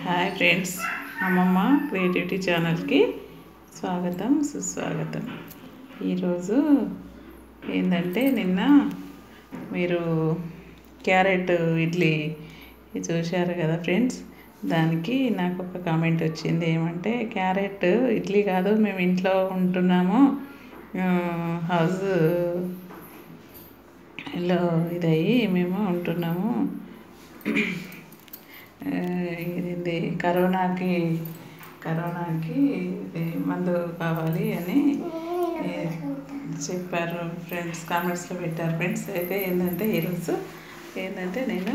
hi friends అమ్మమ్మ creativity ఛానల్కి స్వాగతం సుస్వాగతం ఈరోజు ఏంటంటే నిన్న మీరు క్యారెట్ ఇడ్లీ చూశారు కదా ఫ్రెండ్స్ దానికి నాకు ఒక కామెంట్ వచ్చింది ఏమంటే క్యారెట్ ఇడ్లీ కాదు మేము ఇంట్లో ఉంటున్నాము ఆ, హౌస్ లో ఇదయ్యి మేము ఉంటున్నాము ఆ, ఇది కరోనాకి కరోనాకి ఇది మందు కావాలి అని ఏ, చెప్పారు ఫ్రెండ్స్ కామెంట్స్లో పెట్టారు ఫ్రెండ్స్ అయితే ఏంటంటే ఈరోజు ఏంటంటే నేను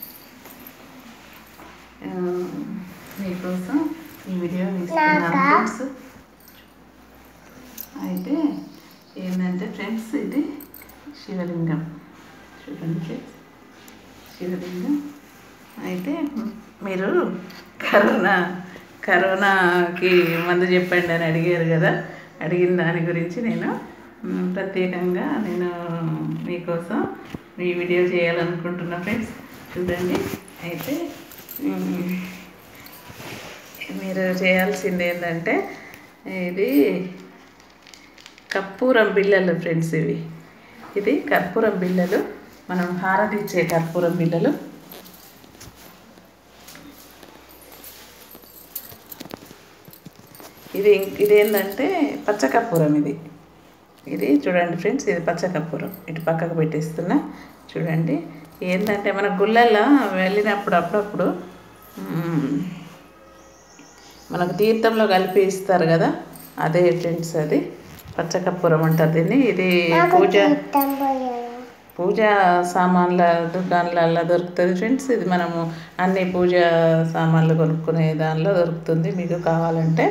ఆ, మీకోసం ఈ వీడియో ఇస్తున్నాను ఫ్రెండ్స్ అయితే ఏంటంటే ఫ్రెండ్స్ ఇది శివలింగం చూడండి ఫ్రెండ్స్ శివలింగం అయితే మీరు కరోనా కరోనాకి మందు చెప్పండి అని అడిగారు కదా అడిగిన దాని గురించి నేను మ్, ప్రత్యేకంగా నేను మీకోసం ఈ వీడియో చేయాలనుకుంటున్నా ఫ్రెండ్స్ చూడండి అయితే మ్, మీరు చేయాల్సింది ఏంటంటే ఇది కర్పూరం బిళ్ళలు ఫ్రెండ్స్ ఇవి ఇది కర్పూరం బిళ్ళలు మనం హారతి ఇచ్చే కర్పూరం బిళ్ళలు ఇది ఇదేంటంటే పచ్చకర్పూరం ఇది ఇది చూడండి ఫ్రెండ్స్ ఇది పచ్చకర్పూరం ఇటు పక్కకు పెట్టేస్తున్నా చూడండి ఏంటంటే మన గుళ్ళల్లో వెళ్ళినప్పుడు అప్పుడప్పుడు మ్, మనకు తీర్థంలో కలిపి ఇస్తారు కదా అదే ఫ్రెండ్స్ అది పచ్చకర్పూరం అంటారు దీన్ని ఇది పూజ పూజా సామాన్ల దుకాణాలలో దొరుకుతుంది ఫ్రెండ్స్ ఇది మనము అన్ని పూజా సామాన్లు కొనుక్కునే దానిలో దొరుకుతుంది మీకు కావాలంటే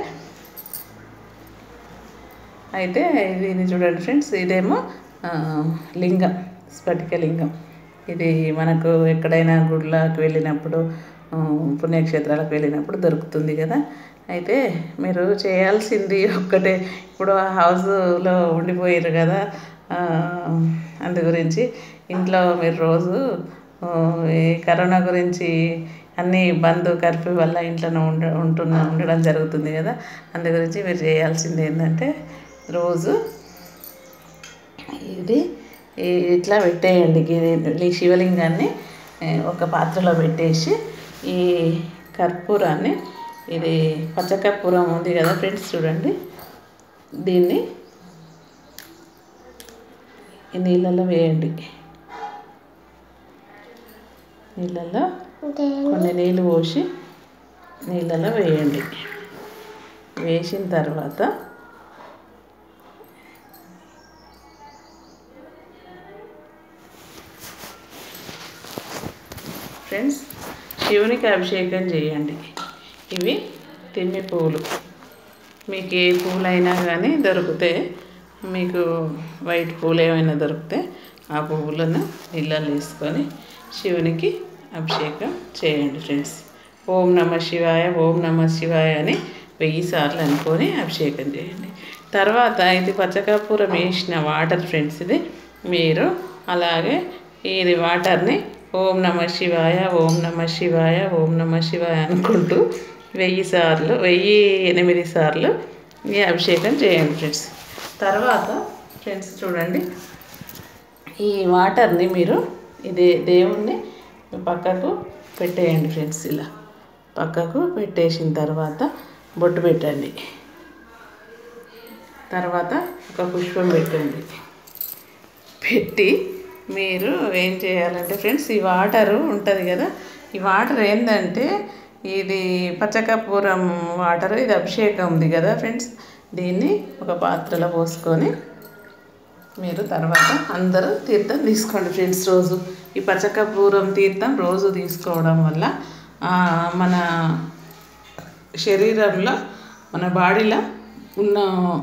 అయితే దీన్ని చూడండి ఫ్రెండ్స్ ఇదేమో ఆ, లింగం స్ఫటిక లింగం ఇది మనకు ఎక్కడైనా గుళ్ళకి వెళ్ళినప్పుడు ఆ, పుణ్యక్షేత్రాలకు వెళ్ళినప్పుడు దొరుకుతుంది కదా అయితే మీరు చేయాల్సింది ఒక్కటే ఇప్పుడు ఆ హౌస్లో ఉండిపోయారు కదా ఆ, అందు గురించి ఇంట్లో మీరు రోజు ఆ, ఈ కరోనా గురించి అన్ని బంద్ కర్ఫ్యూ వల్ల ఇంట్లోనే ఉండ ఉంటున్న ఉండడం జరుగుతుంది కదా అందు గురించి మీరు చేయాల్సింది ఏంటంటే రోజు ఇది ఈ- ఇట్లా పెట్టేయండి ఇది- ఈ శివలింగాన్ని ఏ, ఒక పాత్రలో పెట్టేసి ఈ కర్పూరాన్ని ఇది పచ్చకర్పూరం ఉంది కదా ఫ్రెండ్స్ చూడండి దీన్ని ఈ నీళ్ళల్లో వేయండి నీళ్ళల్లో కొన్ని నీళ్ళు పోసి నీళ్ళలో వేయండి వేసిన తర్వాత ఫ్రెండ్స్ శివునికి అభిషేకం చేయండి ఇవి తిమ్మి పువ్వులు మీకు ఏ పువ్వులైనా కానీ దొరికితే మీకు వైట్ పువ్వులు ఏమైనా దొరికితే ఆ పువ్వులను నీళ్ళలో వేసుకొని శివునికి అభిషేకం చేయండి ఫ్రెండ్స్ ఓం నమ శివాయ ఓం నమ శివాయ అని వెయ్యి సార్లు అనుకొని అభిషేకం చేయండి తర్వాత ఇది పచ్చకర్పూరం వేసిన వాటర్ ఫ్రెండ్స్ ఇది మీరు అలాగే ఇది వాటర్ని ఓం నమ శివాయ ఓం నమ శివాయ ఓం నమ శివాయ అనుకుంటూ వెయ్యి సార్లు వెయ్యి ఎనిమిది సార్లు ఈ అభిషేకం చేయండి ఫ్రెండ్స్ తర్వాత ఫ్రెండ్స్ చూడండి ఈ వాటర్ని మీరు ఇది దేవుణ్ణి పక్కకు పెట్టేయండి ఫ్రెండ్స్ ఇలా పక్కకు పెట్టేసిన తర్వాత బొట్టు పెట్టండి తర్వాత ఒక పుష్పం పెట్టండి పెట్టి మీరు ఏం చేయాలంటే ఫ్రెండ్స్ ఈ వాటరు ఉంటుంది కదా ఈ వాటర్ ఏంటంటే ఇది పచ్చకర్పూరం వాటర్ ఇది అభిషేకం ఉంది కదా ఫ్రెండ్స్ దీన్ని ఒక పాత్రలో పోసుకొని మీరు తర్వాత అందరూ తీర్థం తీసుకోండి ఫ్రెండ్స్ రోజు ఈ పచ్చకర్పూరం తీర్థం రోజు తీసుకోవడం వల్ల ఆ, మన శరీరంలో మన బాడీలో ఉన్న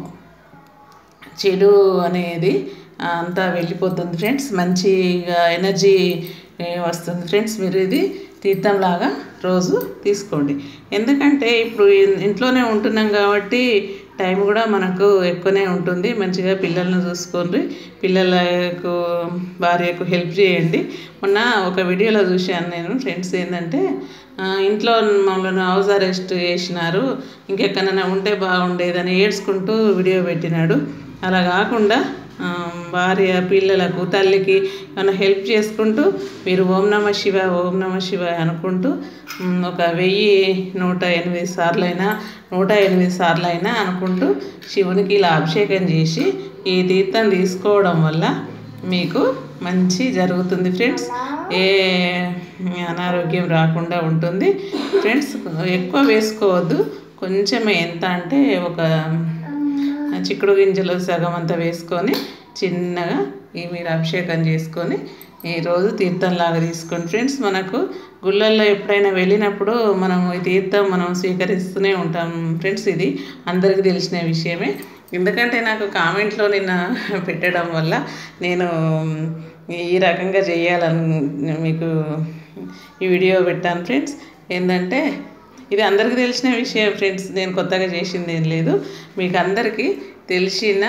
చెడు అనేది అంతా వెళ్ళిపోతుంది ఫ్రెండ్స్ మంచిగా ఎనర్జీ ఏ, వస్తుంది ఫ్రెండ్స్ మీరు ఇది తీర్థంలాగా రోజు తీసుకోండి ఎందుకంటే ఇప్పుడు ఇన్- ఇంట్లోనే ఉంటున్నాం కాబట్టి టైం కూడా మనకు ఎక్కువనే ఉంటుంది మంచిగా పిల్లల్ని చూసుకోండి పిల్లలకు భార్యకు హెల్ప్ చేయండి మొన్న ఒక వీడియోలో చూశాను నేను ఫ్రెండ్స్ ఏంటంటే ఆ, ఇంట్లో మమ్మల్ని హౌస్ అరెస్ట్ చేసినారు ఇంకెక్కడైనా ఉంటే బాగుండేదని ఏడ్చుకుంటూ వీడియో పెట్టినాడు అలా కాకుండా ఆ, భార్య పిల్లలకు తల్లికి ఏమైనా హెల్ప్ చేసుకుంటూ మీరు ఓం నమ శివ ఓం నమ శివ అనుకుంటూ ఉమ్, ఒక వెయ్యి నూట ఎనిమిది సార్లు అయినా నూట ఎనిమిది సార్లు అయినా అనుకుంటూ శివునికి ఇలా అభిషేకం చేసి ఈ తీర్థం తీసుకోవడం వల్ల మీకు మంచి జరుగుతుంది ఫ్రెండ్స్ ఏ అనారోగ్యం రాకుండా ఉంటుంది ఫ్రెండ్స్ ఎక్కువ వేసుకోవద్దు కొంచెమే ఎంత అంటే ఒక చిక్కుడు గింజలు సగం అంతా వేసుకొని చిన్నగా ఈ మీరు అభిషేకం చేసుకొని ఈరోజు తీర్థంలాగా తీసుకోండి ఫ్రెండ్స్ మనకు గుళ్ళల్లో ఎప్పుడైనా వెళ్ళినప్పుడు మనం ఈ తీర్థం మనం స్వీకరిస్తూనే ఉంటాం ఫ్రెండ్స్ ఇది అందరికీ తెలిసిన విషయమే ఎందుకంటే నాకు కామెంట్లో నిన్న పెట్టడం వల్ల నేను ఈ రకంగా చేయాలని మీకు ఈ వీడియో పెట్టాను ఫ్రెండ్స్ ఏంటంటే ఇది అందరికీ తెలిసిన విషయం ఫ్రెండ్స్ నేను కొత్తగా చేసింది ఏం లేదు మీకు అందరికీ తెలిసిన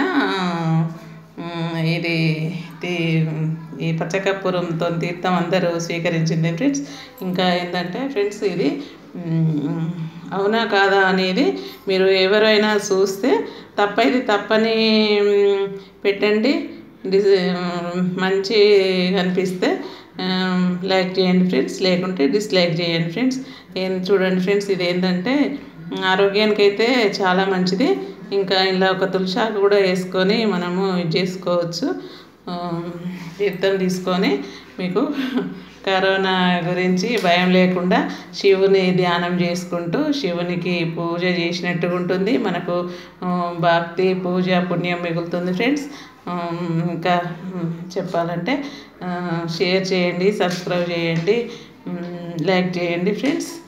ఉమ్, ఇది తీ- ఈ పచ్చకర్పూరంతో తీర్థం అందరూ స్వీకరించింది ఫ్రెండ్స్ ఇంకా ఏంటంటే ఫ్రెండ్స్ ఇది ఉమ్, అవునా కాదా అనేది మీరు ఎవరైనా చూస్తే తప్పైతే తప్పని ఉమ్, పెట్టండి డిస్ మంచి అనిపిస్తే ఆమ్, లైక్ చేయండి ఫ్రెండ్స్ లేకుంటే డిస్లైక్ చేయండి ఫ్రెండ్స్ ఏం చూడండి ఫ్రెండ్స్ ఇది ఏంటంటే ఆరోగ్యానికి అయితే చాలా మంచిది ఇంకా ఇలా ఒక తులసాకు కూడా వేసుకొని మనము ఇది చేసుకోవచ్చు ఆమ్, తీర్థం తీసుకొని మీకు కరోనా గురించి భయం లేకుండా శివుని ధ్యానం చేసుకుంటూ శివునికి పూజ చేసినట్టుగా ఉంటుంది మనకు ఆ, భక్తి పూజ పుణ్యం మిగులుతుంది ఫ్రెండ్స్ ఆమ్, ఇంకా ఉమ్, చెప్పాలంటే ఆ, షేర్ చేయండి సబ్స్క్రైబ్ చేయండి ఉమ్, లైక్ చేయండి ఫ్రెండ్స్